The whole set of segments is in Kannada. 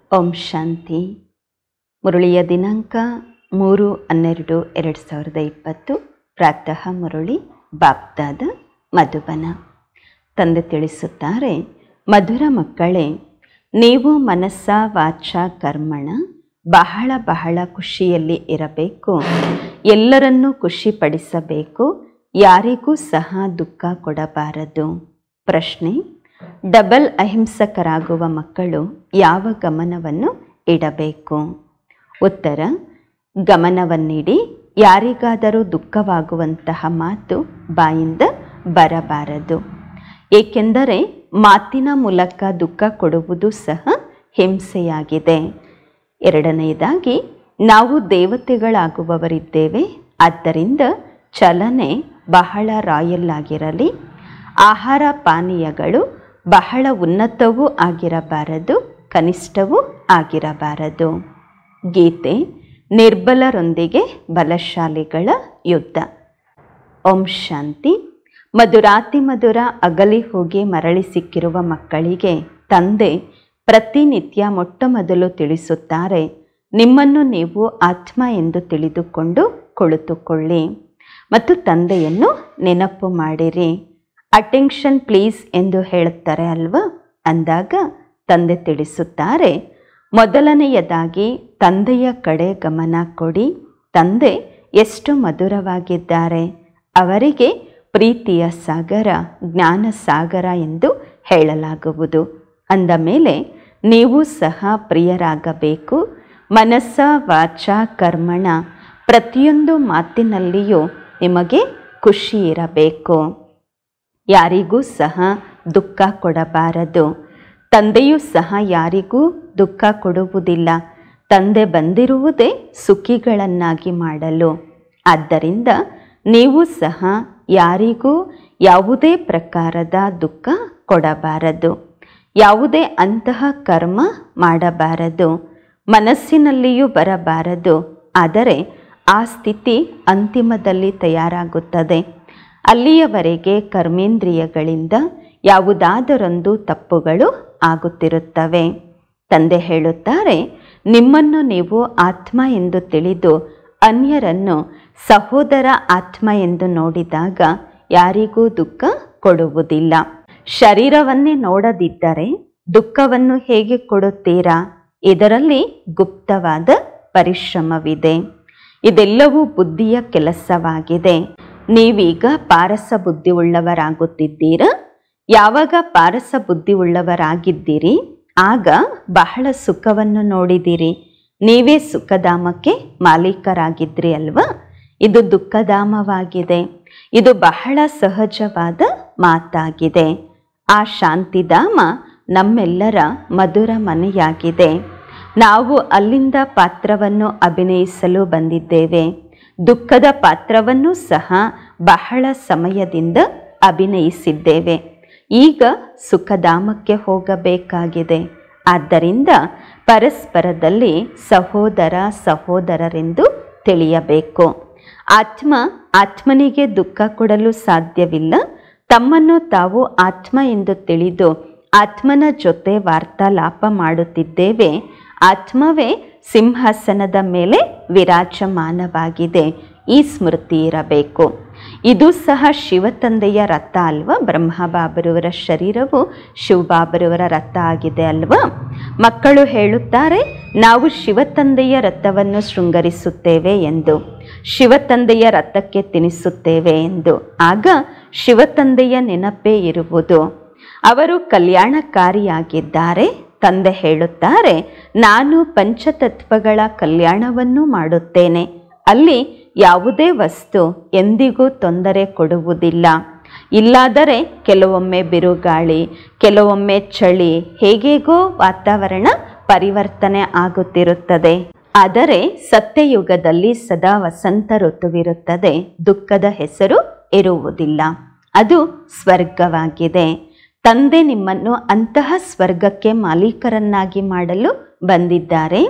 ಓಂ ಶಾಂತಿ ಮುರಳಿಯ ದಿನಾಂಕ ಮೂರು ಹನ್ನೆರಡು ಎರಡು ಸಾವಿರದ ಇಪ್ಪತ್ತು ಪ್ರಾತಃ ಮುರಳಿ ಬಾಪ್ದಾದ ಮಧುಬನ ತಂದೆ ತಿಳಿಸುತ್ತಾರೆ ಮಧುರ ಮಕ್ಕಳೇ ನೀವು ಮನಸ್ಸ ವಾಚ ಕರ್ಮಣ ಬಹಳ ಬಹಳ ಖುಷಿಯಲ್ಲಿ ಇರಬೇಕು ಎಲ್ಲರನ್ನೂ ಖುಷಿಪಡಿಸಬೇಕು ಯಾರಿಗೂ ಸಹ ದುಃಖ ಕೊಡಬಾರದು ಪ್ರಶ್ನೆ ಡಬಲ್ ಅಹಿಂಸಕರಾಗುವ ಮಕ್ಕಳು ಯಾವ ಗಮನವನ್ನು ಇಡಬೇಕು ಉತ್ತರ ಗಮನವನ್ನಿಡಿ ಯಾರಿಗಾದರೂ ದುಃಖವಾಗುವಂತಹ ಮಾತು ಬಾಯಿಂದ ಬರಬಾರದು ಏಕೆಂದರೆ ಮಾತಿನ ಮೂಲಕ ದುಃಖ ಕೊಡುವುದು ಸಹ ಹಿಂಸೆಯಾಗಿದೆ ಎರಡನೆಯದಾಗಿ ನಾವು ದೇವತೆಗಳಾಗುವವರಿದ್ದೇವೆ ಆದ್ದರಿಂದ ಚಲನೆ ಬಹಳ ರಾಯಲ್ ಆಗಿರಲಿ ಆಹಾರ ಪಾನೀಯಗಳು ಬಹಳ ಉನ್ನತವೂ ಆಗಿರಬಾರದು ಕನಿಷ್ಠವೂ ಆಗಿರಬಾರದು ಗೀತೆ ನಿರ್ಬಲರೊಂದಿಗೆ ಬಲಶಾಲಿಗಳ ಯುದ್ಧ ಓಂ ಶಾಂತಿ ಮಧುರಾತಿ ಮಧುರ ಅಗಲಿ ಹೋಗಿ ಮರಳಿ ಸಿಕ್ಕಿರುವ ಮಕ್ಕಳಿಗೆ ತಂದೆ ಪ್ರತಿನಿತ್ಯ ಮೊಟ್ಟ ಮೊದಲು ತಿಳಿಸುತ್ತಾರೆ ನಿಮ್ಮನ್ನು ನೀವು ಆತ್ಮ ಎಂದು ತಿಳಿದುಕೊಂಡು ಕುಳಿತುಕೊಳ್ಳಿ ಮತ್ತು ತಂದೆಯನ್ನು ನೆನಪು ಮಾಡಿರಿ ಅಟೆನ್ಷನ್ ಪ್ಲೀಸ್ ಎಂದು ಹೇಳುತ್ತಾರೆ ಅಲ್ವಾ ಅಂದಾಗ ತಂದೆ ತಿಳಿಸುತ್ತಾರೆ ಮೊದಲನೆಯದಾಗಿ ತಂದೆಯ ಕಡೆ ಗಮನ ಕೊಡಿ ತಂದೆ ಎಷ್ಟು ಮಧುರವಾಗಿದ್ದಾರೆ ಅವರಿಗೆ ಪ್ರೀತಿಯ ಸಾಗರ ಜ್ಞಾನ ಸಾಗರ ಎಂದು ಹೇಳಲಾಗುವುದು ಅಂದ ಮೇಲೆ ನೀವು ಸಹ ಪ್ರಿಯರಾಗಬೇಕು ಮನಸ್ಸ ವಾಚ ಕರ್ಮಣ ಪ್ರತಿಯೊಂದು ಮಾತಿನಲ್ಲಿಯೂ ನಿಮಗೆ ಖುಷಿ ಇರಬೇಕು ಯಾರಿಗೂ ಸಹ ದುಃಖ ಕೊಡಬಾರದು ತಂದೆಯೂ ಸಹ ಯಾರಿಗೂ ದುಃಖ ಕೊಡುವುದಿಲ್ಲ ತಂದೆ ಬಂದಿರುವುದೇ ಸುಖಿಗಳನ್ನಾಗಿ ಮಾಡಲು ಆದ್ದರಿಂದ ನೀವು ಸಹ ಯಾರಿಗೂ ಯಾವುದೇ ಪ್ರಕಾರದ ದುಃಖ ಕೊಡಬಾರದು ಯಾವುದೇ ಅಂತಹ ಕರ್ಮ ಮಾಡಬಾರದು ಮನಸ್ಸಿನಲ್ಲಿಯೂ ಬರಬಾರದು ಆದರೆ ಆ ಸ್ಥಿತಿ ಅಂತಿಮದಲ್ಲಿ ತಯಾರಾಗುತ್ತದೆ ಅಲ್ಲಿಯವರೆಗೆ ಕರ್ಮೇಂದ್ರಿಯಗಳಿಂದ ಯಾವುದಾದರೊಂದು ತಪ್ಪುಗಳು ಆಗುತ್ತಿರುತ್ತವೆ ತಂದೆ ಹೇಳುತ್ತಾರೆ ನಿಮ್ಮನ್ನು ನೀವು ಆತ್ಮ ಎಂದು ತಿಳಿದು ಅನ್ಯರನ್ನು ಸಹೋದರ ಆತ್ಮ ಎಂದು ನೋಡಿದಾಗ ಯಾರಿಗೂ ದುಃಖ ಕೊಡುವುದಿಲ್ಲ ಶರೀರವನ್ನೇ ನೋಡದಿದ್ದರೆ ದುಃಖವನ್ನು ಹೇಗೆ ಕೊಡುತ್ತೀರಾ ಇದರಲ್ಲಿ ಗುಪ್ತವಾದ ಪರಿಶ್ರಮವಿದೆ ಇದೆಲ್ಲವೂ ಬುದ್ಧಿಯ ಕೆಲಸವಾಗಿದೆ ನೀವೀಗ ಪಾರಸ ಬುದ್ಧಿ ಉಳ್ಳವರಾಗುತ್ತಿದ್ದೀರಾ ಯಾವಾಗ ಪಾರಸ ಬುದ್ಧಿ ಉಳ್ಳವರಾಗಿದ್ದೀರಿ ಆಗ ಬಹಳ ಸುಖವನ್ನು ನೋಡಿದಿರಿ ನೀವೇ ಸುಖಧಾಮಕ್ಕೆ ಮಾಲೀಕರಾಗಿದ್ರಿ ಅಲ್ವಾ ಇದು ದುಃಖಧಾಮವಾಗಿದೆ ಇದು ಬಹಳ ಸಹಜವಾದ ಮಾತಾಗಿದೆ ಆ ಶಾಂತಿಧಾಮ ನಮ್ಮೆಲ್ಲರ ಮಧುರ ಮನೆಯಾಗಿದೆ ನಾವು ಅಲ್ಲಿಂದ ಪಾತ್ರವನ್ನು ಅಭಿನಯಿಸಲು ಬಂದಿದ್ದೇವೆ ದುಃಖದ ಪಾತ್ರವನ್ನು ಸಹ ಬಹಳ ಸಮಯದಿಂದ ಅಭಿನಯಿಸಿದ್ದೇವೆ ಈಗ ಸುಖಧಾಮಕ್ಕೆ ಹೋಗಬೇಕಾಗಿದೆ ಆದ್ದರಿಂದ ಪರಸ್ಪರದಲ್ಲಿ ಸಹೋದರ ಸಹೋದರರೆಂದು ತಿಳಿಯಬೇಕು ಆತ್ಮ ಆತ್ಮನಿಗೆ ದುಃಖ ಕೊಡಲು ಸಾಧ್ಯವಿಲ್ಲ ತಮ್ಮನ್ನು ತಾವು ಆತ್ಮ ಎಂದು ತಿಳಿದು ಆತ್ಮನ ಜೊತೆ ವಾರ್ತಾಲಾಪ ಮಾಡುತ್ತಿದ್ದೇವೆ ಆತ್ಮವೇ ಸಿಂಹಾಸನದ ಮೇಲೆ ವಿರಾಜಮಾನವಾಗಿದೆ ಈ ಸ್ಮೃತಿ ಇರಬೇಕು ಇದು ಸಹ ಶಿವತಂದೆಯ ರಥ ಅಲ್ವಾ ಬ್ರಹ್ಮಬಾಬರವರ ಶರೀರವು ಶಿವಬಾಬರವರ ರಥ ಆಗಿದೆ ಅಲ್ವಾ ಮಕ್ಕಳು ಹೇಳುತ್ತಾರೆ ನಾವು ಶಿವತಂದೆಯ ರಥವನ್ನು ಶೃಂಗರಿಸುತ್ತೇವೆ ಎಂದು ಶಿವತಂದೆಯ ರಥಕ್ಕೆ ತಿನಿಸುತ್ತೇವೆ ಎಂದು ಆಗ ಶಿವತಂದೆಯ ನೆನಪೇ ಇರುವುದು ಅವರು ಕಲ್ಯಾಣಕಾರಿಯಾಗಿದ್ದಾರೆ ತಂದೆ ಹೇಳುತ್ತಾರೆ ನಾನು ಪಂಚತತ್ವಗಳ ಕಲ್ಯಾಣವನ್ನು ಮಾಡುತ್ತೇನೆ ಅಲ್ಲಿ ಯಾವುದೇ ವಸ್ತು ಎಂದಿಗೂ ತೊಂದರೆ ಕೊಡುವುದಿಲ್ಲ ಇಲ್ಲಾದರೆ ಕೆಲವೊಮ್ಮೆ ಬಿರುಗಾಳಿ ಕೆಲವೊಮ್ಮೆ ಚಳಿ ಹೇಗೇಗೋ ವಾತಾವರಣ ಪರಿವರ್ತನೆ ಆಗುತ್ತಿರುತ್ತದೆ ಆದರೆ ಸತ್ಯಯುಗದಲ್ಲಿ ಸದಾ ವಸಂತ ಋತುವಿರುತ್ತದೆ ದುಃಖದ ಹೆಸರು ಇರುವುದಿಲ್ಲ ಅದು ಸ್ವರ್ಗವಾಗಿದೆ ತಂದೆ ನಿಮ್ಮನ್ನು ಅಂತಹ ಸ್ವರ್ಗಕ್ಕೆ ಮಾಲೀಕರನ್ನಾಗಿ ಮಾಡಲು ಬಂದಿದ್ದಾರೆ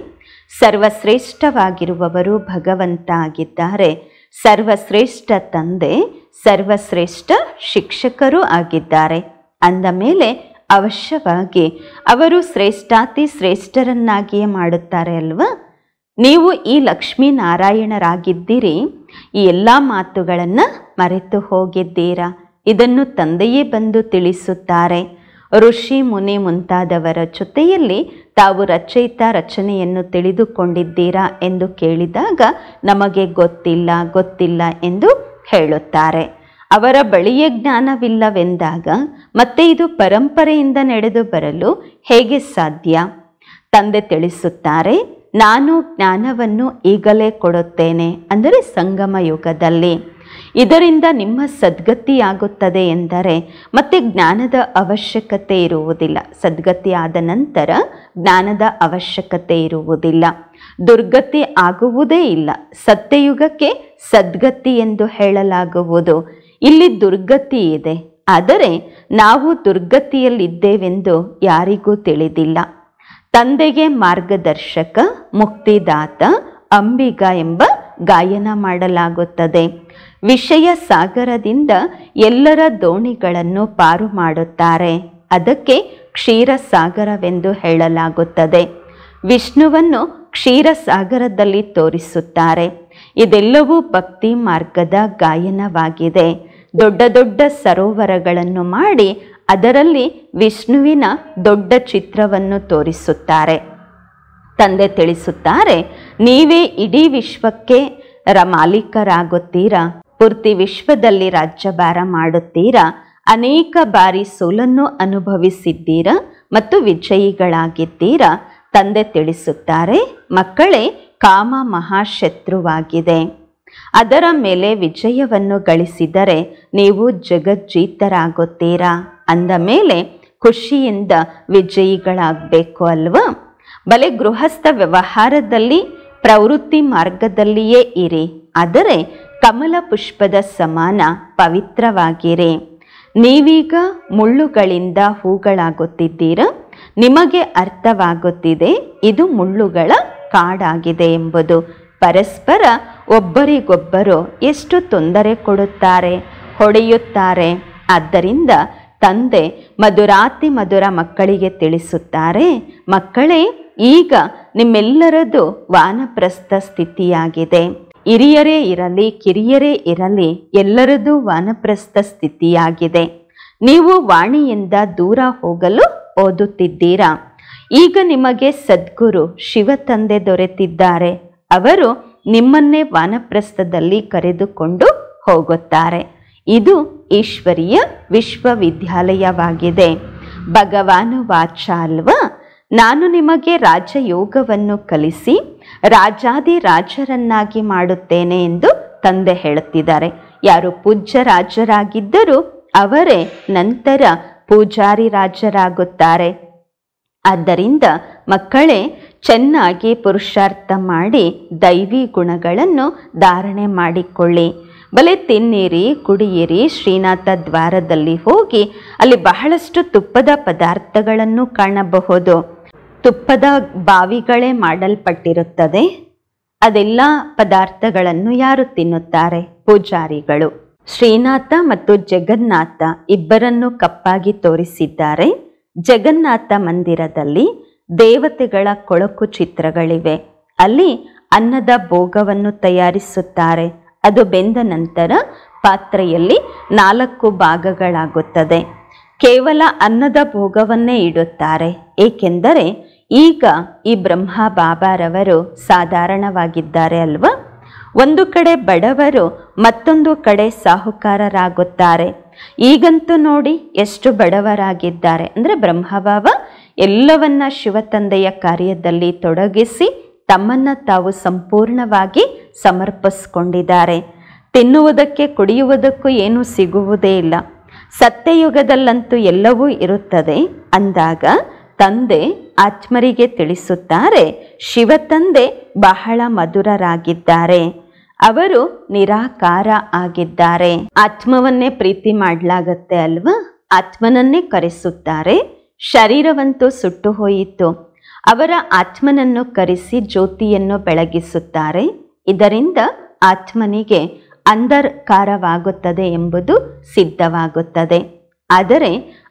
ಸರ್ವಶ್ರೇಷ್ಠವಾಗಿರುವವರು ಭಗವಂತ ಆಗಿದ್ದಾರೆ ಸರ್ವಶ್ರೇಷ್ಠ ತಂದೆ ಸರ್ವಶ್ರೇಷ್ಠ ಶಿಕ್ಷಕರೂ ಆಗಿದ್ದಾರೆ ಅಂದ ಮೇಲೆ ಅವಶ್ಯವಾಗಿ ಅವರು ಶ್ರೇಷ್ಠಾತಿ ಶ್ರೇಷ್ಠರನ್ನಾಗಿಯೇ ಮಾಡುತ್ತಾರೆ ಅಲ್ವಾ ನೀವು ಈ ಲಕ್ಷ್ಮೀನಾರಾಯಣರಾಗಿದ್ದೀರಿ ಈ ಎಲ್ಲ ಮಾತುಗಳನ್ನು ಮರೆತು ಹೋಗಿದ್ದೀರಾ ಇದನ್ನು ತಂದೆಯೇ ಬಂದು ತಿಳಿಸುತ್ತಾರೆ ಋಷಿ ಮುನಿ ಮುಂತಾದವರ ಜೊತೆಯಲ್ಲಿ ತಾವು ರಚಯಿತ ರಚನೆಯನ್ನು ತಿಳಿದುಕೊಂಡಿದ್ದೀರಾ ಎಂದು ಕೇಳಿದಾಗ ನಮಗೆ ಗೊತ್ತಿಲ್ಲ ಗೊತ್ತಿಲ್ಲ ಎಂದು ಹೇಳುತ್ತಾರೆ ಅವರ ಬಳಿಯೇ ಜ್ಞಾನವಿಲ್ಲವೆಂದಾಗ ಮತ್ತೆ ಇದು ಪರಂಪರೆಯಿಂದ ನಡೆದು ಬರಲು ಹೇಗೆ ಸಾಧ್ಯ ತಂದೆ ತಿಳಿಸುತ್ತಾರೆ ನಾನು ಜ್ಞಾನವನ್ನು ಈಗಲೇ ಕೊಡುತ್ತೇನೆ ಅಂದರೆ ಸಂಗಮ ಯುಗದಲ್ಲಿ ಇದರಿಂದ ನಿಮ್ಮ ಸದ್ಗತಿಯಾಗುತ್ತದೆ ಎಂದರೆ ಮತ್ತೆ ಜ್ಞಾನದ ಅವಶ್ಯಕತೆ ಇರುವುದಿಲ್ಲ ಸದ್ಗತಿ ಆದ ನಂತರ ಜ್ಞಾನದ ಅವಶ್ಯಕತೆ ಇರುವುದಿಲ್ಲ ದುರ್ಗತಿ ಆಗುವುದೇ ಇಲ್ಲ ಸತ್ಯಯುಗಕ್ಕೆ ಸದ್ಗತಿ ಎಂದು ಹೇಳಲಾಗುವುದು ಇಲ್ಲಿ ದುರ್ಗತಿ ಇದೆ ಆದರೆ ನಾವು ದುರ್ಗತಿಯಲ್ಲಿದ್ದೇವೆಂದು ಯಾರಿಗೂ ತಿಳಿದಿಲ್ಲ ತಂದೆಗೆ ಮಾರ್ಗದರ್ಶಕ ಮುಕ್ತಿದಾತ ಅಂಬಿಗ ಎಂಬ ಗಾಯನ ಮಾಡಲಾಗುತ್ತದೆ ವಿಷಯ ಸಾಗರದಿಂದ ಎಲ್ಲರ ದೋಣಿಗಳನ್ನು ಪಾರು ಮಾಡುತ್ತಾರೆ ಅದಕ್ಕೆ ಕ್ಷೀರಸಾಗರವೆಂದು ಹೇಳಲಾಗುತ್ತದೆ ವಿಷ್ಣುವನ್ನು ಕ್ಷೀರಸಾಗರದಲ್ಲಿ ತೋರಿಸುತ್ತಾರೆ ಇದೆಲ್ಲವೂ ಭಕ್ತಿ ಮಾರ್ಗದ ಗಾಯನವಾಗಿದೆ ದೊಡ್ಡ ದೊಡ್ಡ ಸರೋವರಗಳನ್ನು ಮಾಡಿ ಅದರಲ್ಲಿ ವಿಷ್ಣುವಿನ ದೊಡ್ಡ ಚಿತ್ರವನ್ನು ತೋರಿಸುತ್ತಾರೆ ತಂದೆ ತಿಳಿಸುತ್ತಾರೆ ನೀವೇ ಇಡೀ ವಿಶ್ವಕ್ಕೆ ರ ಮಾಲೀಕರಾಗುತ್ತೀರಾ ಪೂರ್ತಿ ವಿಶ್ವದಲ್ಲಿ ರಾಜ್ಯಭಾರ ಮಾಡುತ್ತೀರಾ ಅನೇಕ ಬಾರಿ ಸೋಲನ್ನು ಅನುಭವಿಸಿದ್ದೀರಾ ಮತ್ತು ವಿಜಯಿಗಳಾಗಿದ್ದೀರಾ ತಂದೆ ತಿಳಿಸುತ್ತಾರೆ ಮಕ್ಕಳೇ ಕಾಮ ಮಹಾಶತ್ರುವಾಗಿದೆ ಅದರ ಮೇಲೆ ವಿಜಯವನ್ನು ಗಳಿಸಿದರೆ ನೀವು ಜಗಜ್ಜೀತರಾಗುತ್ತೀರಾ ಅಂದ ಮೇಲೆ ಖುಷಿಯಿಂದ ವಿಜಯಿಗಳಾಗಬೇಕು ಅಲ್ವಾ ಬಲೆ ಗೃಹಸ್ಥ ವ್ಯವಹಾರದಲ್ಲಿ ಪ್ರವೃತ್ತಿ ಮಾರ್ಗದಲ್ಲಿಯೇ ಇರಿ ಆದರೆ ಕಮಲ ಪುಷ್ಪದ ಸಮಾನ ಪವಿತ್ರವಾಗಿರಿ ನೀವೀಗ ಮುಳ್ಳುಗಳಿಂದ ಹೂಗಳಾಗುತ್ತಿದ್ದೀರಾ ನಿಮಗೆ ಅರ್ಥವಾಗುತ್ತಿದೆ ಇದು ಮುಳ್ಳುಗಳ ಕಾಡಾಗಿದೆ ಎಂಬುದು ಪರಸ್ಪರ ಒಬ್ಬರಿಗೊಬ್ಬರು ಎಷ್ಟು ತೊಂದರೆ ಕೊಡುತ್ತಾರೆ ಹೊಡೆಯುತ್ತಾರೆ ಆದ್ದರಿಂದ ತಂದೆ ಮಧುರಾತಿ ಮಧುರ ಮಕ್ಕಳಿಗೆ ತಿಳಿಸುತ್ತಾರೆ ಮಕ್ಕಳೇ ಈಗ ನಿಮ್ಮೆಲ್ಲರದು ವಾನಪ್ರಸ್ಥ ಸ್ಥಿತಿಯಾಗಿದೆ ಹಿರಿಯರೇ ಇರಲಿ ಕಿರಿಯರೇ ಇರಲಿ ಎಲ್ಲರದು ವಾನಪ್ರಸ್ಥ ಸ್ಥಿತಿಯಾಗಿದೆ ನೀವು ವಾಣಿಯಿಂದ ದೂರ ಹೋಗಲು ಓದುತ್ತಿದ್ದೀರಾ ಈಗ ನಿಮಗೆ ಸದ್ಗುರು ಶಿವ ತಂದೆ ದೊರೆತಿದ್ದಾರೆ ಅವರು ನಿಮ್ಮನ್ನೇ ವಾನಪ್ರಸ್ಥದಲ್ಲಿ ಕರೆದುಕೊಂಡು ಹೋಗುತ್ತಾರೆ ಇದು ಈಶ್ವರೀಯ ವಿಶ್ವವಿದ್ಯಾಲಯವಾಗಿದೆ ಭಗವಾನು ವಾಚ ಅಲ್ವಾ ನಾನು ನಿಮಗೆ ರಾಜಯೋಗವನ್ನು ಕಲಿಸಿ ರಾಜಾದಿ ರಾಜರನ್ನಾಗಿ ಮಾಡುತ್ತೇನೆ ಎಂದು ತಂದೆ ಹೇಳುತ್ತಿದ್ದಾರೆ ಯಾರು ಪೂಜ್ಯ ರಾಜರಾಗಿದ್ದರೂ ಅವರೇ ನಂತರ ಪೂಜಾರಿ ರಾಜರಾಗುತ್ತಾರೆ ಆದ್ದರಿಂದ ಮಕ್ಕಳೇ ಚೆನ್ನಾಗಿ ಪುರುಷಾರ್ಥ ಮಾಡಿ ದೈವಿ ಗುಣಗಳನ್ನು ಧಾರಣೆ ಮಾಡಿಕೊಳ್ಳಿ ಬಲೆ ತಿನ್ನಿರಿ ಕುಡಿಯಿರಿ ಶ್ರೀನಾಥ ದ್ವಾರದಲ್ಲಿ ಹೋಗಿ ಅಲ್ಲಿ ಬಹಳಷ್ಟು ತುಪ್ಪದ ಪದಾರ್ಥಗಳನ್ನು ಕಾಣಬಹುದು ತುಪ್ಪದ ಬಾವಿಗಳೇ ಮಾಡಲ್ಪಟ್ಟಿರುತ್ತದೆ ಅದೆಲ್ಲ ಪದಾರ್ಥಗಳನ್ನು ಯಾರು ತಿನ್ನುತ್ತಾರೆ ಪೂಜಾರಿಗಳು ಶ್ರೀನಾಥ ಮತ್ತು ಜಗನ್ನಾಥ ಇಬ್ಬರನ್ನು ಕಪ್ಪಾಗಿ ತೋರಿಸಿದ್ದಾರೆ ಜಗನ್ನಾಥ ಮಂದಿರದಲ್ಲಿ ದೇವತೆಗಳ ಕೊಳಕು ಚಿತ್ರಗಳಿವೆ ಅಲ್ಲಿ ಅನ್ನದ ಭೋಗವನ್ನು ತಯಾರಿಸುತ್ತಾರೆ ಅದು ಬೆಂದ ನಂತರ ಪಾತ್ರೆಯಲ್ಲಿ ನಾಲ್ಕು ಭಾಗಗಳಾಗುತ್ತದೆ ಕೇವಲ ಅನ್ನದ ಭೋಗವನ್ನೇ ಇಡುತ್ತಾರೆ ಏಕೆಂದರೆ ಈಗ ಈ ಬ್ರಹ್ಮ ಬಾಬಾರವರು ಸಾಧಾರಣವಾಗಿದ್ದಾರೆ ಅಲ್ವಾ ಒಂದು ಕಡೆ ಬಡವರು ಮತ್ತೊಂದು ಕಡೆ ಸಾಹುಕಾರರಾಗುತ್ತಾರೆ ಈಗಂತೂ ನೋಡಿ ಎಷ್ಟು ಬಡವರಾಗಿದ್ದಾರೆ ಅಂದರೆ ಬ್ರಹ್ಮಬಾಬ ಎಲ್ಲವನ್ನ ಶಿವತಂದೆಯ ಕಾರ್ಯದಲ್ಲಿ ತೊಡಗಿಸಿ ತಮ್ಮನ್ನು ತಾವು ಸಂಪೂರ್ಣವಾಗಿ ಸಮರ್ಪಿಸ್ಕೊಂಡಿದ್ದಾರೆ ತಿನ್ನುವುದಕ್ಕೆ ಕುಡಿಯುವುದಕ್ಕೂ ಏನೂ ಸಿಗುವುದೇ ಇಲ್ಲ ಸತ್ಯಯುಗದಲ್ಲಂತೂ ಎಲ್ಲವೂ ಇರುತ್ತದೆ ಅಂದಾಗ ತಂದೆ ಆತ್ಮರಿಗೆ ತಿಳಿಸುತ್ತಾರೆ ಶಿವತಂದೆ ಬಹಳ ಮಧುರರಾಗಿದ್ದಾರೆ ಅವರು ನಿರಾಕಾರ ಆಗಿದ್ದಾರೆ ಆತ್ಮವನ್ನೇ ಪ್ರೀತಿ ಮಾಡಲಾಗತ್ತೆ ಅಲ್ವಾ ಆತ್ಮನನ್ನೇ ಕರೆಸುತ್ತಾರೆ ಶರೀರವಂತೂ ಸುಟ್ಟು ಹೋಯಿತು ಅವರ ಆತ್ಮನನ್ನು ಕರೆಸಿ ಜ್ಯೋತಿಯನ್ನು ಬೆಳಗಿಸುತ್ತಾರೆ ಇದರಿಂದ ಆತ್ಮನಿಗೆ ಅಂಧಕಾರವಾಗುತ್ತದೆ ಎಂಬುದು ಸಿದ್ಧವಾಗುತ್ತದೆ ಆದರೆ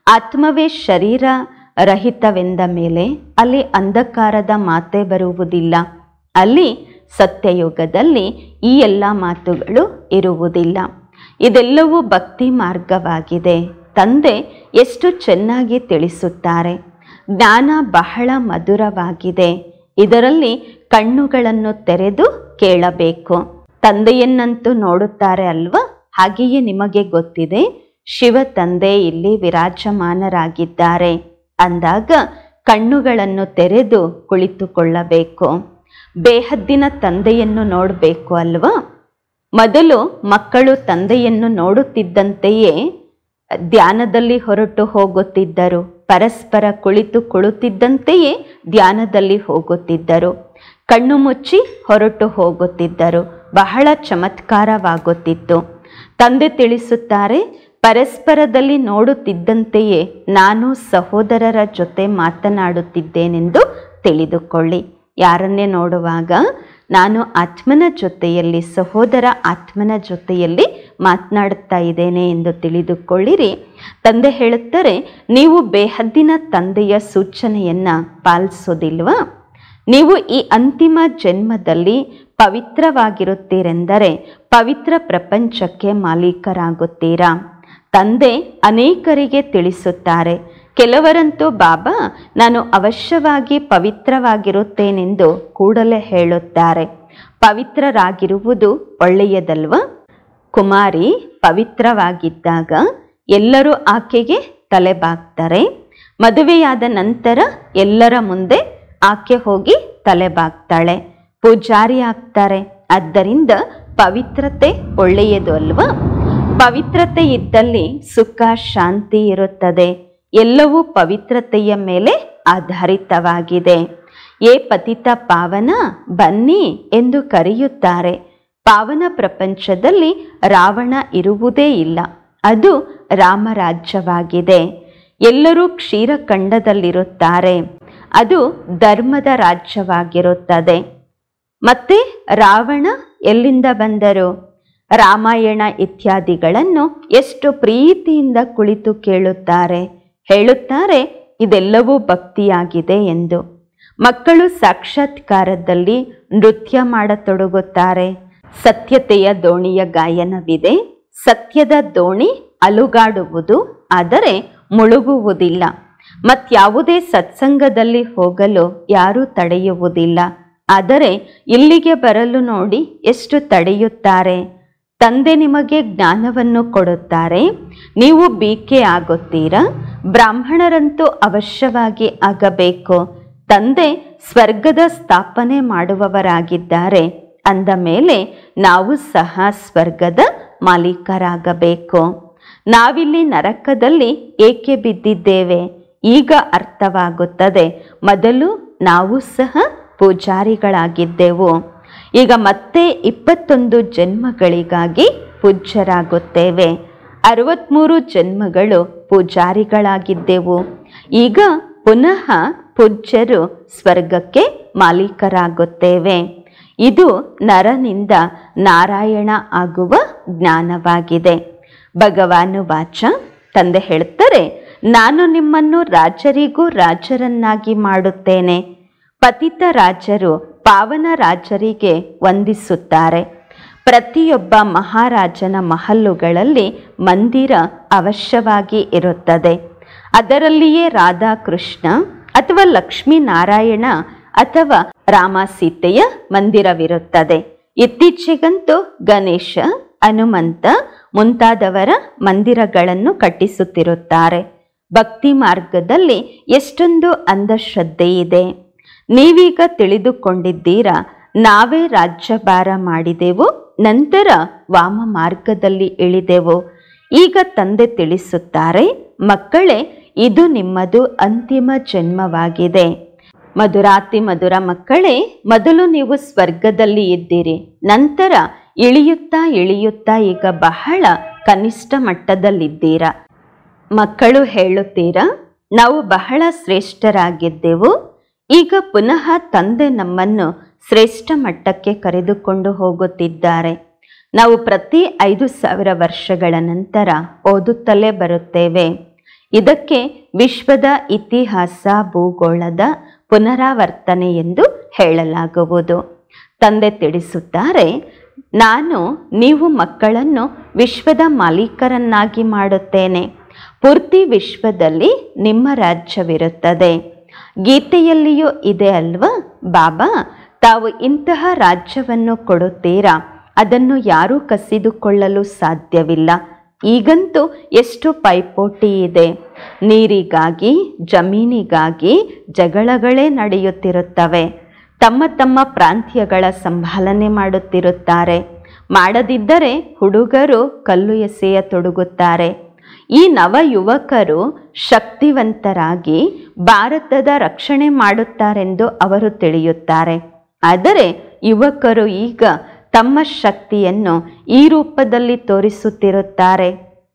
ಆತ್ಮವೇ ಶರೀರ ರಹಿತವೆಂದ ಮೇಲೆ ಅಲ್ಲಿ ಅಂಧಕಾರದ ಮಾತೆ ಬರುವುದಿಲ್ಲ ಅಲ್ಲಿ ಸತ್ಯಯುಗದಲ್ಲಿ ಈ ಎಲ್ಲ ಮಾತುಗಳು ಇರುವುದಿಲ್ಲ ಇದೆಲ್ಲವೂ ಭಕ್ತಿ ಮಾರ್ಗವಾಗಿದೆ ತಂದೆ ಎಷ್ಟು ಚೆನ್ನಾಗಿ ತಿಳಿಸುತ್ತಾರೆ ಜ್ಞಾನ ಬಹಳ ಮಧುರವಾಗಿದೆ ಇದರಲ್ಲಿ ಕಣ್ಣುಗಳನ್ನು ತೆರೆದು ಕೇಳಬೇಕು ತಂದೆಯನ್ನಂತೂ ನೋಡುತ್ತಾರೆ ಅಲ್ವಾ ಹಾಗೆಯೇ ನಿಮಗೆ ಗೊತ್ತಿದೆ ಶಿವ ತಂದೆ ಇಲ್ಲಿ ವಿರಾಜಮಾನರಾಗಿದ್ದಾರೆ ಅಂದಾಗ ಕಣ್ಣುಗಳನ್ನು ತೆರೆದು ಕುಳಿತುಕೊಳ್ಳಬೇಕು ಬೇಹದ್ದಿನ ತಂದೆಯನ್ನು ನೋಡಬೇಕು ಅಲ್ವಾ ಮೊದಲು ಮಕ್ಕಳು ತಂದೆಯನ್ನು ನೋಡುತ್ತಿದ್ದಂತೆಯೇ ಧ್ಯಾನದಲ್ಲಿ ಹೊರಟು ಹೋಗುತ್ತಿದ್ದರು ಪರಸ್ಪರ ಕುಳಿತು ಕುಳಿತಿದ್ದಂತೆಯೇ ಧ್ಯಾನದಲ್ಲಿ ಹೋಗುತ್ತಿದ್ದರು ಕಣ್ಣು ಮುಚ್ಚಿ ಹೊರಟು ಹೋಗುತ್ತಿದ್ದರು ಬಹಳ ಚಮತ್ಕಾರವಾಗುತ್ತಿತ್ತು ತಂದೆ ತಿಳಿಸುತ್ತಾರೆ ಪರಸ್ಪರದಲ್ಲಿ ನೋಡುತ್ತಿದ್ದಂತೆಯೇ ನಾನು ಸಹೋದರರ ಜೊತೆ ಮಾತನಾಡುತ್ತಿದ್ದೇನೆಂದು ತಿಳಿದುಕೊಳ್ಳಿ ಯಾರನ್ನೇ ನೋಡುವಾಗ ನಾನು ಆತ್ಮನ ಜೊತೆಯಲ್ಲಿ ಸಹೋದರ ಆತ್ಮನ ಜೊತೆಯಲ್ಲಿ ಮಾತನಾಡುತ್ತಾ ಇದ್ದೇನೆ ಎಂದು ತಿಳಿದುಕೊಳ್ಳಿರಿ ತಂದೆ ಹೇಳುತ್ತಾರೆ ನೀವು ಬೇಹದ್ದಿನ ತಂದೆಯ ಸೂಚನೆಯನ್ನು ಪಾಲಿಸೋದಿಲ್ವಾ ನೀವು ಈ ಅಂತಿಮ ಜನ್ಮದಲ್ಲಿ ಪವಿತ್ರವಾಗಿರುತ್ತೀರೆಂದರೆ ಪವಿತ್ರ ಪ್ರಪಂಚಕ್ಕೆ ಮಾಲೀಕರಾಗುತ್ತೀರಾ ತಂದೆ ಅನೇಕರಿಗೆ ತಿಳಿಸುತ್ತಾರೆ ಕೆಲವರಂತೂ ಬಾಬಾ ನಾನು ಅವಶ್ಯವಾಗಿ ಪವಿತ್ರವಾಗಿರುತ್ತೇನೆಂದು ಕೂಡಲೇ ಹೇಳುತ್ತಾರೆ ಪವಿತ್ರರಾಗಿರುವುದು ಒಳ್ಳೆಯದಲ್ವ ಕುಮಾರಿ ಪವಿತ್ರವಾಗಿದ್ದಾಗ ಎಲ್ಲರೂ ಆಕೆಗೆ ತಲೆಬಾಗ್ತಾರೆ ಮದುವೆಯಾದ ನಂತರ ಎಲ್ಲರ ಮುಂದೆ ಆಕೆ ಹೋಗಿ ತಲೆಬಾಗ್ತಾಳೆ ಪೂಜಾರಿ ಆಗ್ತಾರೆ ಆದ್ದರಿಂದ ಪವಿತ್ರತೆ ಒಳ್ಳೆಯದು ಅಲ್ವಾ ಪವಿತ್ರತೆ ಇದ್ದಲ್ಲಿ ಸುಖ ಶಾಂತಿ ಇರುತ್ತದೆ ಎಲ್ಲವೂ ಪವಿತ್ರತೆಯ ಮೇಲೆ ಆಧಾರಿತವಾಗಿದೆ ಏ ಪತಿತ ಪಾವನ ಬನ್ನಿ ಎಂದು ಕರೆಯುತ್ತಾರೆ ಪಾವನ ಪ್ರಪಂಚದಲ್ಲಿ ರಾವಣ ಇರುವುದೇ ಇಲ್ಲ ಅದು ರಾಮರಾಜ್ಯವಾಗಿದೆ ಎಲ್ಲರೂ ಕ್ಷೀರಖಂಡದಲ್ಲಿರುತ್ತಾರೆ ಅದು ಧರ್ಮದ ರಾಜ್ಯವಾಗಿರುತ್ತದೆ ಮತ್ತೆ ರಾವಣ ಎಲ್ಲಿಂದ ಬಂದರು ರಾಮಾಯಣ ಇತ್ಯಾದಿಗಳನ್ನು ಎಷ್ಟು ಪ್ರೀತಿಯಿಂದ ಕುಳಿತು ಕೇಳುತ್ತಾರೆ ಹೇಳುತ್ತಾರೆ ಇದೆಲ್ಲವೂ ಭಕ್ತಿಯಾಗಿದೆ ಎಂದು ಮಕ್ಕಳು ಸಾಕ್ಷಾತ್ಕಾರದಲ್ಲಿ ನೃತ್ಯ ಮಾಡತೊಡಗುತ್ತಾರೆ ಸತ್ಯತೆಯ ದೋಣಿಯ ಗಾಯನವಿದೆ ಸತ್ಯದ ದೋಣಿ ಅಲುಗಾಡುವುದು ಆದರೆ ಮುಳುಗುವುದಿಲ್ಲ ಮತ್ಯಾವುದೇ ಸತ್ಸಂಗದಲ್ಲಿ ಹೋಗಲು ಯಾರೂ ತಡೆಯುವುದಿಲ್ಲ ಆದರೆ ಇಲ್ಲಿಗೆ ಬರಲು ನೋಡಿ ಎಷ್ಟು ತಡೆಯುತ್ತಾರೆ ತಂದೆ ನಿಮಗೆ ಜ್ಞಾನವನ್ನು ಕೊಡುತ್ತಾರೆ ನೀವು ಬೀಕೆ ಆಗುತ್ತೀರಾ ಬ್ರಾಹ್ಮಣರಂತೂ ಅವಶ್ಯವಾಗಿ ಆಗಬೇಕು ತಂದೆ ಸ್ವರ್ಗದ ಸ್ಥಾಪನೆ ಮಾಡುವವರಾಗಿದ್ದಾರೆ ಅಂದ ಮೇಲೆ ನಾವು ಸಹ ಸ್ವರ್ಗದ ಮಾಲೀಕರಾಗಬೇಕು ನಾವಿಲ್ಲಿ ನರಕದಲ್ಲಿ ಏಕೆ ಬಿದ್ದಿದ್ದೇವೆ ಈಗ ಅರ್ಥವಾಗುತ್ತದೆ ಮೊದಲು ನಾವು ಸಹ ಪೂಜಾರಿಗಳಾಗಿದ್ದೆವು ಈಗ ಮತ್ತೆ ಇಪ್ಪತ್ತೊಂದು ಜನ್ಮಗಳಿಗಾಗಿ ಪೂಜ್ಯರಾಗುತ್ತೇವೆ ಅರವತ್ಮೂರು ಜನ್ಮಗಳು ಪೂಜಾರಿಗಳಾಗಿದ್ದೆವು ಈಗ ಪುನಃ ಪೂಜ್ಯರು ಸ್ವರ್ಗಕ್ಕೆ ಮಾಲೀಕರಾಗುತ್ತೇವೆ ಇದು ನರನಿಂದ ನಾರಾಯಣ ಆಗುವ ಜ್ಞಾನವಾಗಿದೆ ಭಗವಾನು ವಾಚ ತಂದೆ ಹೇಳ್ತಾರೆ ನಾನು ನಿಮ್ಮನ್ನು ರಾಜರಿಗೂ ರಾಜರನ್ನಾಗಿ ಮಾಡುತ್ತೇನೆ ಪತಿತ ರಾಜರು ಪಾವನ ರಾಜರಿಗೆ ವಂದಿಸುತ್ತಾರೆ ಪ್ರತಿಯೊಬ್ಬ ಮಹಾರಾಜನ ಮಹಲ್ಲುಗಳಲ್ಲಿ ಮಂದಿರ ಅವಶ್ಯವಾಗಿ ಇರುತ್ತದೆ ಅದರಲ್ಲಿಯೇ ರಾಧಾಕೃಷ್ಣ ಅಥವಾ ಲಕ್ಷ್ಮೀನಾರಾಯಣ ಅಥವಾ ರಾಮ ಸೀತೆಯ ಮಂದಿರವಿರುತ್ತದೆ ಇತ್ತೀಚೆಗಂತೂ ಗಣೇಶ ಹನುಮಂತ ಮುಂತಾದವರ ಮಂದಿರಗಳನ್ನು ಕಟ್ಟಿಸುತ್ತಿರುತ್ತಾರೆ ಭಕ್ತಿ ಮಾರ್ಗದಲ್ಲಿ ಎಷ್ಟೊಂದು ಅಂಧಶ್ರದ್ಧೆ ಇದೆ ನೀವೀಗ ತಿಳಿದುಕೊಂಡಿದ್ದೀರಾ ನಾವೇ ರಾಜ್ಯಭಾರ ಮಾಡಿದೆವು ನಂತರ ವಾಮ ಮಾರ್ಗದಲ್ಲಿ ಇಳಿದೆವು ಈಗ ತಂದೆ ತಿಳಿಸುತ್ತಾರೆ ಮಕ್ಕಳೇ ಇದು ನಿಮ್ಮದು ಅಂತಿಮ ಜನ್ಮವಾಗಿದೆ ಮಧುರಾತಿ ಮಧುರ ಮಕ್ಕಳೇ ಮೊದಲು ನೀವು ಸ್ವರ್ಗದಲ್ಲಿ ಇದ್ದೀರಿ ನಂತರ ಇಳಿಯುತ್ತಾ ಇಳಿಯುತ್ತಾ ಈಗ ಬಹಳ ಕನಿಷ್ಠ ಮಟ್ಟದಲ್ಲಿದ್ದೀರಾ ಮಕ್ಕಳು ಹೇಳುತ್ತೀರಾ ನಾವು ಬಹಳ ಶ್ರೇಷ್ಠರಾಗಿದ್ದೆವು ಈಗ ಪುನಃ ತಂದೆ ನಮ್ಮನ್ನು ಶ್ರೇಷ್ಠ ಮಟ್ಟಕ್ಕೆ ಕರೆದುಕೊಂಡು ಹೋಗುತ್ತಿದ್ದಾರೆ ನಾವು ಪ್ರತಿ ಐದು ಸಾವಿರ ವರ್ಷಗಳ ನಂತರ ಓದುತ್ತಲೇ ಬರುತ್ತೇವೆ ಇದಕ್ಕೆ ವಿಶ್ವದ ಇತಿಹಾಸ ಭೂಗೋಳದ ಪುನರಾವರ್ತನೆ ಎಂದು ಹೇಳಲಾಗುವುದು ತಂದೆ ತಿಳಿಸುತ್ತಾರೆ ನಾನು ನೀವು ಮಕ್ಕಳನ್ನು ವಿಶ್ವದ ಮಾಲೀಕರನ್ನಾಗಿ ಮಾಡುತ್ತೇನೆ ಪೂರ್ತಿ ವಿಶ್ವದಲ್ಲಿ ನಿಮ್ಮ ರಾಜ್ಯವಿರುತ್ತದೆ ಗೀತೆಯಲ್ಲಿಯೂ ಇದೆ ಅಲ್ವಾ ಬಾಬಾ ತಾವು ಇಂತಹ ರಾಜ್ಯವನ್ನು ಕೊಡುತ್ತೀರಾ ಅದನ್ನು ಯಾರೂ ಕಸಿದುಕೊಳ್ಳಲು ಸಾಧ್ಯವಿಲ್ಲ ಈಗಂತೂ ಎಷ್ಟು ಪೈಪೋಟಿ ಇದೆ ನೀರಿಗಾಗಿ ಜಮೀನಿಗಾಗಿ ಜಗಳಗಳೇ ನಡೆಯುತ್ತಿರುತ್ತವೆ ತಮ್ಮ ತಮ್ಮ ಪ್ರಾಂತ್ಯಗಳ ಸಂಭಾಲನೆ ಮಾಡುತ್ತಿರುತ್ತಾರೆ ಮಾಡದಿದ್ದರೆ ಹುಡುಗರು ಕಲ್ಲು ಎಸೆಯ ತೊಡಗುತ್ತಾರೆ ಈ ನವ ಯುವಕರು ಶಕ್ತಿವಂತರಾಗಿ ಭಾರತದ ರಕ್ಷಣೆ ಮಾಡುತ್ತಾರೆಂದು ಅವರು ತಿಳಿಯುತ್ತಾರೆ ಆದರೆ ಯುವಕರು ಈಗ ತಮ್ಮ ಶಕ್ತಿಯನ್ನು ಈ ರೂಪದಲ್ಲಿ ತೋರಿಸುತ್ತಿರುತ್ತಾರೆ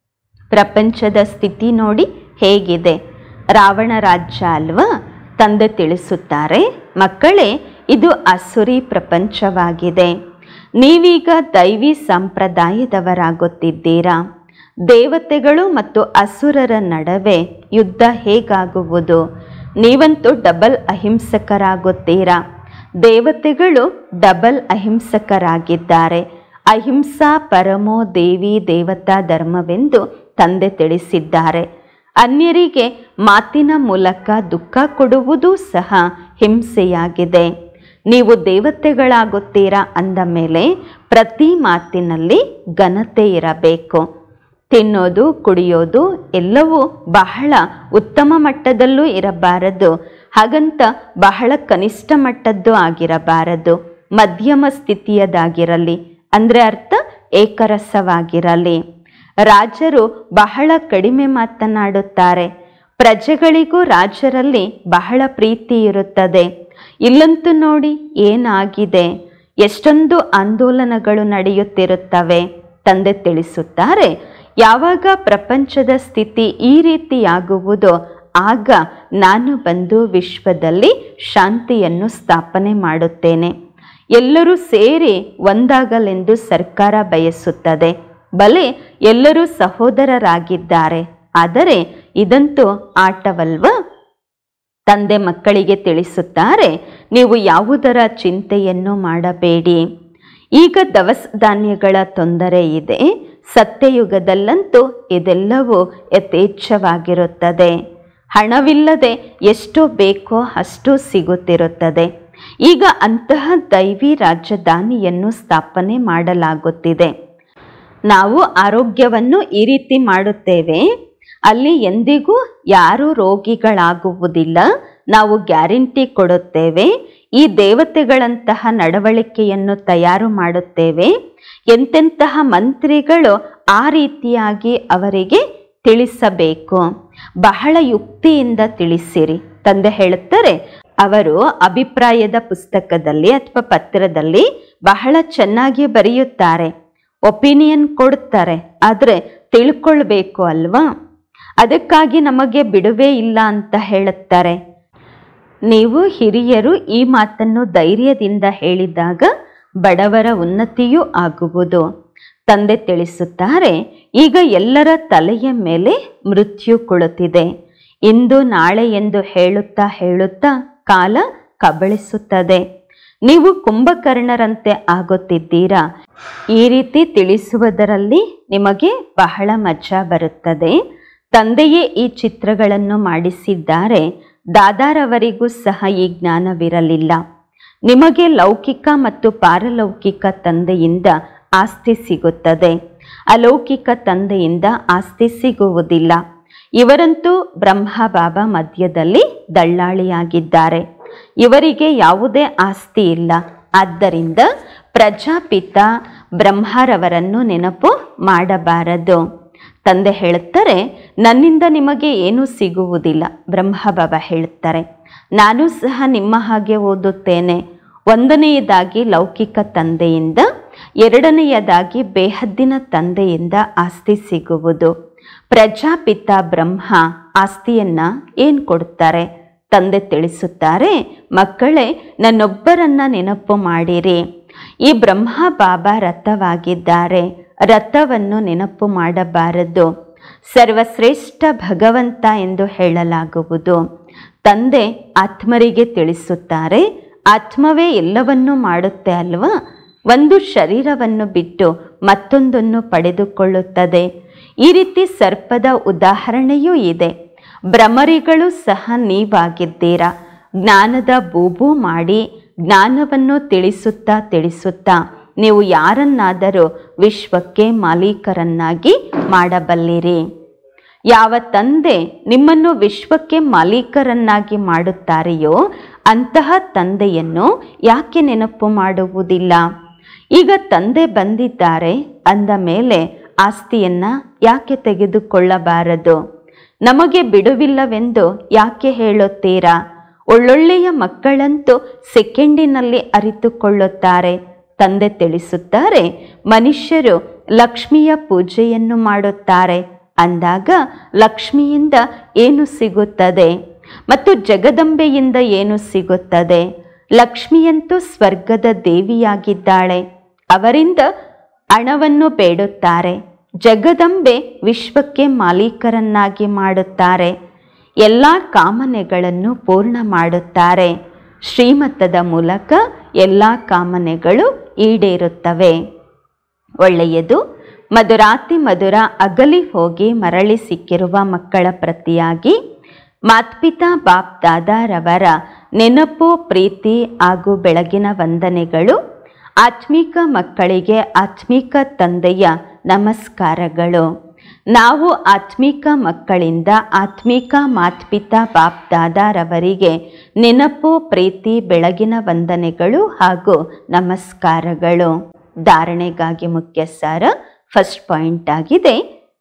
ಪ್ರಪಂಚದ ಸ್ಥಿತಿ ನೋಡಿ ಹೇಗಿದೆ ರಾವಣ ರಾಜ್ಯ ಅಲ್ವಾ ತಂದೆ ತಿಳಿಸುತ್ತಾರೆ ಮಕ್ಕಳೇ ಇದು ಅಸುರಿ ಪ್ರಪಂಚವಾಗಿದೆ ನೀವೀಗ ದೈವಿ ಸಂಪ್ರದಾಯದವರಾಗುತ್ತಿದ್ದೀರಾ ದೇವತೆಗಳು ಮತ್ತು ಅಸುರರ ನಡುವೆ ಯುದ್ಧ ಹೇಗಾಗುವುದು ನೀವಂತೂ ಡಬಲ್ ಅಹಿಂಸಕರಾಗುತ್ತೀರಾ ದೇವತೆಗಳು ಡಬಲ್ ಅಹಿಂಸಕರಾಗಿದ್ದಾರೆ ಅಹಿಂಸಾ ಪರಮೋ ದೇವಿ ದೇವತಾ ಧರ್ಮವೆಂದು ತಂದೆ ತಿಳಿಸಿದ್ದಾರೆ ಅನ್ಯರಿಗೆ ಮಾತಿನ ಮೂಲಕ ದುಃಖ ಕೊಡುವುದೂ ಸಹ ಹಿಂಸೆಯಾಗಿದೆ ನೀವು ದೇವತೆಗಳಾಗುತ್ತೀರಾ ಅಂದ ಮೇಲೆ ಪ್ರತಿ ಮಾತಿನಲ್ಲಿ ಘನತೆ ಇರಬೇಕು ತಿನ್ನೋದು ಕುಡಿಯೋದು ಎಲ್ಲವೂ ಬಹಳ ಉತ್ತಮ ಮಟ್ಟದಲ್ಲೂ ಇರಬಾರದು ಹಾಗಂತ ಬಹಳ ಕನಿಷ್ಠ ಮಟ್ಟದ್ದು ಆಗಿರಬಾರದು ಮಧ್ಯಮ ಸ್ಥಿತಿಯದಾಗಿರಲಿ ಅಂದರೆ ಅರ್ಥ ಏಕರಸವಾಗಿರಲಿ ರಾಜರು ಬಹಳ ಕಡಿಮೆ ಮಾತನಾಡುತ್ತಾರೆ ಪ್ರಜೆಗಳಿಗೂ ರಾಜರಲ್ಲಿ ಬಹಳ ಪ್ರೀತಿ ಇರುತ್ತದೆ ಇಲ್ಲಂತೂ ನೋಡಿ ಏನಾಗಿದೆ ಎಷ್ಟೊಂದು ಆಂದೋಲನಗಳು ನಡೆಯುತ್ತಿರುತ್ತವೆ ತಂದೆ ತಿಳಿಸುತ್ತಾರೆ ಯಾವಾಗ ಪ್ರಪಂಚದ ಸ್ಥಿತಿ ಈ ರೀತಿಯಾಗುವುದೋ ಆಗ ನಾನು ಬಂದು ವಿಶ್ವದಲ್ಲಿ ಶಾಂತಿಯನ್ನು ಸ್ಥಾಪನೆ ಮಾಡುತ್ತೇನೆ ಎಲ್ಲರೂ ಸೇರಿ ಒಂದಾಗಲೆಂದು ಸರ್ಕಾರ ಬಯಸುತ್ತದೆ ಬಲೆ ಎಲ್ಲರೂ ಸಹೋದರರಾಗಿದ್ದಾರೆ ಆದರೆ ಇದಂತೂ ಆಟವಲ್ವಾ ತಂದೆ ಮಕ್ಕಳಿಗೆ ತಿಳಿಸುತ್ತಾರೆ ನೀವು ಯಾವುದರ ಚಿಂತೆಯನ್ನು ಮಾಡಬೇಡಿ ಈಗ ದವಸ ಧಾನ್ಯಗಳ ತೊಂದರೆ ಇದೆ ಸತ್ಯಯುಗದಲ್ಲಂತೂ ಇದೆಲ್ಲವೂ ಯಥೇಚ್ಛವಾಗಿರುತ್ತದೆ ಹಣವಿಲ್ಲದೆ ಎಷ್ಟು ಬೇಕೋ ಅಷ್ಟು ಸಿಗುತ್ತಿರುತ್ತದೆ ಈಗ ಅಂತಹ ದೈವಿ ರಾಜಧಾನಿಯನ್ನು ಸ್ಥಾಪನೆ ಮಾಡಲಾಗುತ್ತಿದೆ ನಾವು ಆರೋಗ್ಯವನ್ನು ಈ ರೀತಿ ಮಾಡುತ್ತೇವೆ ಅಲ್ಲಿ ಎಂದಿಗೂ ಯಾರೂ ರೋಗಿಗಳಾಗುವುದಿಲ್ಲ ನಾವು ಗ್ಯಾರಂಟಿ ಕೊಡುತ್ತೇವೆ ಈ ದೇವತೆಗಳಂತಹ ನಡವಳಿಕೆಯನ್ನು ತಯಾರು ಮಾಡುತ್ತೇವೆ ಎಂತೆಂತಹ ಮಂತ್ರಿಗಳು ಆ ರೀತಿಯಾಗಿ ಅವರಿಗೆ ತಿಳಿಸಬೇಕು ಬಹಳ ಯುಕ್ತಿಯಿಂದ ತಿಳಿಸಿರಿ ತಂದೆ ಹೇಳುತ್ತಾರೆ ಅವರು ಅಭಿಪ್ರಾಯದ ಪುಸ್ತಕದಲ್ಲಿ ಅಥವಾ ಪತ್ರದಲ್ಲಿ ಬಹಳ ಚೆನ್ನಾಗಿ ಬರೆಯುತ್ತಾರೆ ಒಪಿನಿಯನ್ ಕೊಡ್ತಾರೆ ಆದರೆ ತಿಳ್ಕೊಳ್ಬೇಕು ಅಲ್ವಾ ಅದಕ್ಕಾಗಿ ನಮಗೆ ಬಿಡುವೇ ಇಲ್ಲ ಅಂತ ಹೇಳುತ್ತಾರೆ ನೀವು ಹಿರಿಯರು ಈ ಮಾತನ್ನು ಧೈರ್ಯದಿಂದ ಹೇಳಿದಾಗ ಬಡವರ ಉನ್ನತಿಯೂ ಆಗುವುದು ತಂದೆ ತಿಳಿಸುತ್ತಾರೆ ಈಗ ಎಲ್ಲರ ತಲೆಯ ಮೇಲೆ ಮೃತ್ಯು ಕುಳಿತಿದೆ ಇಂದು ನಾಳೆ ಎಂದು ಹೇಳುತ್ತಾ ಹೇಳುತ್ತಾ ಕಾಲ ಕಬಳಿಸುತ್ತದೆ ನೀವು ಕುಂಭಕರ್ಣರಂತೆ ಆಗುತ್ತಿದ್ದೀರಾ ಈ ರೀತಿ ತಿಳಿಸುವುದರಲ್ಲಿ ನಿಮಗೆ ಬಹಳ ಮಜಾ ಬರುತ್ತದೆ ತಂದೆಯೇ ಈ ಚಿತ್ರಗಳನ್ನು ಮಾಡಿಸಿದ್ದಾರೆ ದಾದಾರವರಿಗೂ ಸಹ ಈ ಜ್ಞಾನವಿರಲಿಲ್ಲ ನಿಮಗೆ ಲೌಕಿಕ ಮತ್ತು ಪಾರಲೌಕಿಕ ತಂದೆಯಿಂದ ಆಸ್ತಿ ಸಿಗುತ್ತದೆ ಅಲೌಕಿಕ ತಂದೆಯಿಂದ ಆಸ್ತಿ ಸಿಗುವುದಿಲ್ಲ ಇವರಂತೂ ಬ್ರಹ್ಮ ಬಾಬಾ ಮಧ್ಯದಲ್ಲಿ ದಳ್ಳಾಳಿಯಾಗಿದ್ದಾರೆ ಇವರಿಗೆ ಯಾವುದೇ ಆಸ್ತಿ ಇಲ್ಲ ಆದ್ದರಿಂದ ಪ್ರಜಾಪಿತ ಬ್ರಹ್ಮರವರನ್ನು ನೆನಪು ಮಾಡಬಾರದು ತಂದೆ ಹೇಳುತ್ತಾರೆ ನನ್ನಿಂದ ನಿಮಗೆ ಏನೂ ಸಿಗುವುದಿಲ್ಲ ಬ್ರಹ್ಮ ಬಾಬಾ ಹೇಳುತ್ತಾರೆ ನಾನು ಸಹ ನಿಮ್ಮ ಹಾಗೆ ಓದುತ್ತೇನೆ ಒಂದನೆಯದಾಗಿ ಲೌಕಿಕ ತಂದೆಯಿಂದ ಎರಡನೆಯದಾಗಿ ಬೇಹದ್ದಿನ ತಂದೆಯಿಂದ ಆಸ್ತಿ ಸಿಗುವುದು ಪ್ರಜಾಪಿತ ಬ್ರಹ್ಮ ಆಸ್ತಿಯನ್ನ ಏನು ಕೊಡುತ್ತಾರೆ ತಂದೆ ತಿಳಿಸುತ್ತಾರೆ ಮಕ್ಕಳೇ ನನ್ನೊಬ್ಬರನ್ನ ನೆನಪು ಮಾಡಿರಿ ಈ ಬ್ರಹ್ಮ ಬಾಬಾ ರಥವಾಗಿದ್ದಾರೆ ರಥವನ್ನು ನೆನಪು ಮಾಡಬಾರದು ಸರ್ವಶ್ರೇಷ್ಠ ಭಗವಂತ ಎಂದು ಹೇಳಲಾಗುವುದು ತಂದೆ ಆತ್ಮರಿಗೆ ತಿಳಿಸುತ್ತಾರೆ ಆತ್ಮವೇ ಎಲ್ಲವನ್ನೂ ಮಾಡುತ್ತೆ ಅಲ್ವಾ ಒಂದು ಶರೀರವನ್ನು ಬಿಟ್ಟು ಮತ್ತೊಂದನ್ನು ಪಡೆದುಕೊಳ್ಳುತ್ತದೆ ಈ ರೀತಿ ಸರ್ಪದ ಉದಾಹರಣೆಯೂ ಇದೆ ಭ್ರಮರಿಗಳು ಸಹ ನೀವಾಗಿದ್ದೀರಾ ಜ್ಞಾನದ ಬೂಬು ಮಾಡಿ ಜ್ಞಾನವನ್ನು ತಿಳಿಸುತ್ತಾ ತಿಳಿಸುತ್ತಾ ನೀವು ಯಾರನ್ನಾದರೂ ವಿಶ್ವಕ್ಕೆ ಮಾಲೀಕರನ್ನಾಗಿ ಮಾಡಬಲ್ಲಿರಿ ಯಾವ ತಂದೆ ನಿಮ್ಮನ್ನು ವಿಶ್ವಕ್ಕೆ ಮಾಲೀಕರನ್ನಾಗಿ ಮಾಡುತ್ತಾರೆಯೋ ಅಂತಹ ತಂದೆಯನ್ನು ಯಾಕೆ ನೆನಪು ಮಾಡುವುದಿಲ್ಲ ಈಗ ತಂದೆ ಬಂದಿದ್ದಾರೆ ಅಂದ ಮೇಲೆ ಆಸ್ತಿಯನ್ನ ಯಾಕೆ ತೆಗೆದುಕೊಳ್ಳಬಾರದು ನಮಗೆ ಬಿಡುವಿಲ್ಲವೆಂದು ಯಾಕೆ ಹೇಳುತ್ತೀರಾ ಒಳ್ಳೊಳ್ಳೆಯ ಮಕ್ಕಳಂತೂ ಸೆಕೆಂಡಿನಲ್ಲಿ ಅರಿತುಕೊಳ್ಳುತ್ತಾರೆ ತಂದೆ ತಿಳಿಸುತ್ತಾರೆ ಮನುಷ್ಯರು ಲಕ್ಷ್ಮಿಯ ಪೂಜೆಯನ್ನು ಮಾಡುತ್ತಾರೆ ಅಂದಾಗ ಲಕ್ಷ್ಮಿಯಿಂದ ಏನು ಸಿಗುತ್ತದೆ ಮತ್ತು ಜಗದಂಬೆಯಿಂದ ಏನು ಸಿಗುತ್ತದೆ ಲಕ್ಷ್ಮಿಯಂತೂ ಸ್ವರ್ಗದ ದೇವಿಯಾಗಿದ್ದಾಳೆ ಅವರಿಂದ ಹಣವನ್ನು ಬೇಡುತ್ತಾರೆ ಜಗದಂಬೆ ವಿಶ್ವಕ್ಕೆ ಮಾಲೀಕರನ್ನಾಗಿ ಮಾಡುತ್ತಾರೆ ಎಲ್ಲ ಕಾಮನೆಗಳನ್ನು ಪೂರ್ಣ ಮಾಡುತ್ತಾರೆ ಶ್ರೀಮತದ ಮೂಲಕ ಎಲ್ಲ ಕಾಮನೆಗಳು ಈಡೇರುತ್ತವೆ ಒಳ್ಳೆಯದು ಮಧುರಾತಿ ಮಧುರ ಅಗಲಿ ಹೋಗಿ ಮರಳಿ ಸಿಕ್ಕಿರುವ ಮಕ್ಕಳ ಪ್ರತಿಯಾಗಿ ಮಾತ್ಪಿತಾ ಬಾಪ್ ದಾದಾರವರ ನೆನಪು ಪ್ರೀತಿ ಹಾಗೂ ಬೆಳಗಿನ ವಂದನೆಗಳು ಆತ್ಮಿಕ ಮಕ್ಕಳಿಗೆ ಆತ್ಮಿಕ ತಂದೆಯ ನಮಸ್ಕಾರಗಳು ನಾವು ಆತ್ಮಿಕ ಮಕ್ಕಳಿಂದ ಆತ್ಮಿಕ ಮಾತ್ಪಿತಾ ಬಾಪ್ ದಾದಾರವರಿಗೆ ನೆನಪು ಪ್ರೀತಿ ಬೆಳಗಿನ ವಂದನೆಗಳು ಹಾಗೂ ನಮಸ್ಕಾರಗಳು ಧಾರಣೆಗಾಗಿ ಮುಖ್ಯ ಸಾರ ಫಸ್ಟ್ ಪಾಯಿಂಟ್ ಆಗಿದೆ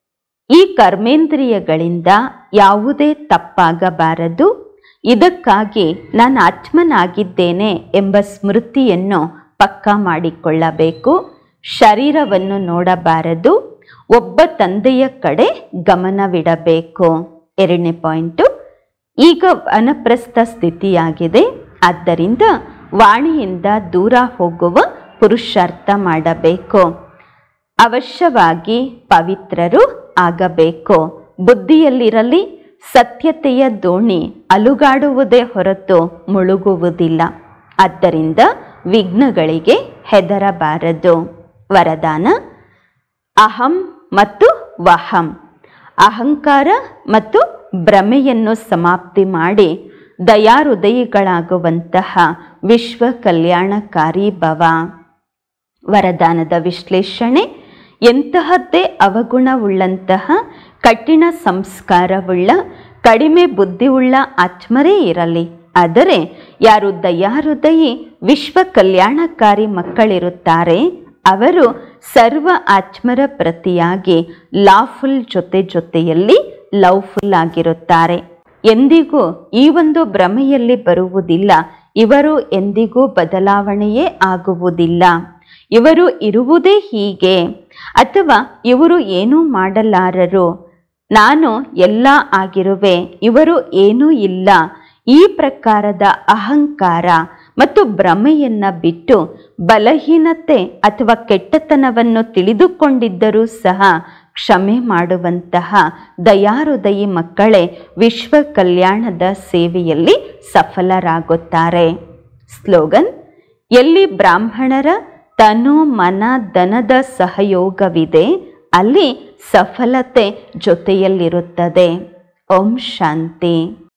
ಈ ಕರ್ಮೇಂದ್ರಿಯಗಳಿಂದ ಯಾವುದೇ ತಪ್ಪಾಗಬಾರದು ಇದಕ್ಕಾಗಿ ನಾನು ಆತ್ಮನಾಗಿದ್ದೇನೆ ಎಂಬ ಸ್ಮೃತಿಯನ್ನು ಪಕ್ಕಾ ಮಾಡಿಕೊಳ್ಳಬೇಕು ಶರೀರವನ್ನು ನೋಡಬಾರದು ಒಬ್ಬ ತಂದೆಯ ಕಡೆ ಗಮನವಿಡಬೇಕು ಎರಡನೇ ಪಾಯಿಂಟು ಈಗ ಅನಪ್ರಸ್ಥ ಸ್ಥಿತಿಯಾಗಿದೆ ಆದ್ದರಿಂದ ವಾಣಿಯಿಂದ ದೂರ ಹೋಗುವ ಪುರುಷಾರ್ಥ ಮಾಡಬೇಕು ಅವಶ್ಯವಾಗಿ ಪವಿತ್ರರು ಆಗಬೇಕು ಬುದ್ಧಿಯಲ್ಲಿರಲಿ ಸತ್ಯತೆಯ ದೋಣಿ ಅಲುಗಾಡುವುದೇ ಹೊರತು ಮುಳುಗುವುದಿಲ್ಲ ಆದ್ದರಿಂದ ವಿಘ್ನಗಳಿಗೆ ಹೆದರಬಾರದು ವರದಾನ ಅಹಂ ಮತ್ತು ವಹಂ ಅಹಂಕಾರ ಮತ್ತು ಭ್ರಮೆಯನ್ನು ಸಮಾಪ್ತಿ ಮಾಡಿ ದಯಾಹೃದಯಿಗಳಾಗುವಂತಹ ವಿಶ್ವ ಕಲ್ಯಾಣಕಾರಿ ಭವ ವರದಾನದ ವಿಶ್ಲೇಷಣೆ ಎಂತಹದ್ದೇ ಅವಗುಣವುಳ್ಳಂತಹ ಕಠಿಣ ಸಂಸ್ಕಾರವುಳ್ಳ ಕಡಿಮೆ ಬುದ್ಧಿಯುಳ್ಳ ಆತ್ಮರೇ ಇರಲಿ ಆದರೆ ಯಾರು ದಯಾಹೃದಯಿ ವಿಶ್ವ ಕಲ್ಯಾಣಕಾರಿ ಮಕ್ಕಳಿರುತ್ತಾರೆ ಅವರು ಸರ್ವ ಆತ್ಮರ ಪ್ರತಿಯಾಗಿ ಲಾಫುಲ್ ಜೊತೆ ಜೊತೆಯಲ್ಲಿ ಲವ್ಫುಲ್ ಆಗಿರುತ್ತಾರೆ ಎಂದಿಗೂ ಈ ಒಂದು ಭ್ರಮೆಯಲ್ಲಿ ಬರುವುದಿಲ್ಲ ಇವರು ಎಂದಿಗೂ ಬದಲಾವಣೆಯೇ ಆಗುವುದಿಲ್ಲ ಇವರು ಇರುವುದೇ ಹೀಗೆ ಅಥವಾ ಇವರು ಏನೂ ಮಾಡಲಾರರು ನಾನು ಎಲ್ಲ ಆಗಿರುವೆ ಇವರು ಏನೂ ಇಲ್ಲ ಈ ಪ್ರಕಾರದ ಅಹಂಕಾರ ಮತ್ತು ಭ್ರಮೆಯನ್ನ ಬಿಟ್ಟು ಬಲಹೀನತೆ ಅಥವಾ ಕೆಟ್ಟತನವನ್ನು ತಿಳಿದುಕೊಂಡಿದ್ದರೂ ಸಹ ಕ್ಷಮೆ ಮಾಡುವಂತಹ ದಯಾಹೃದಯಿ ಮಕ್ಕಳೇ ವಿಶ್ವ ಕಲ್ಯಾಣದ ಸೇವೆಯಲ್ಲಿ ಸಫಲರಾಗುತ್ತಾರೆ ಸ್ಲೋಗನ್ ಎಲ್ಲಿ ಬ್ರಾಹ್ಮಣರ ತನು ಮನ ಧನದ ಸಹಯೋಗವಿದೆ ಅಲ್ಲಿ ಸಫಲತೆ ಜೊತೆಯಲ್ಲಿರುತ್ತದೆ ಓಂ ಶಾಂತಿ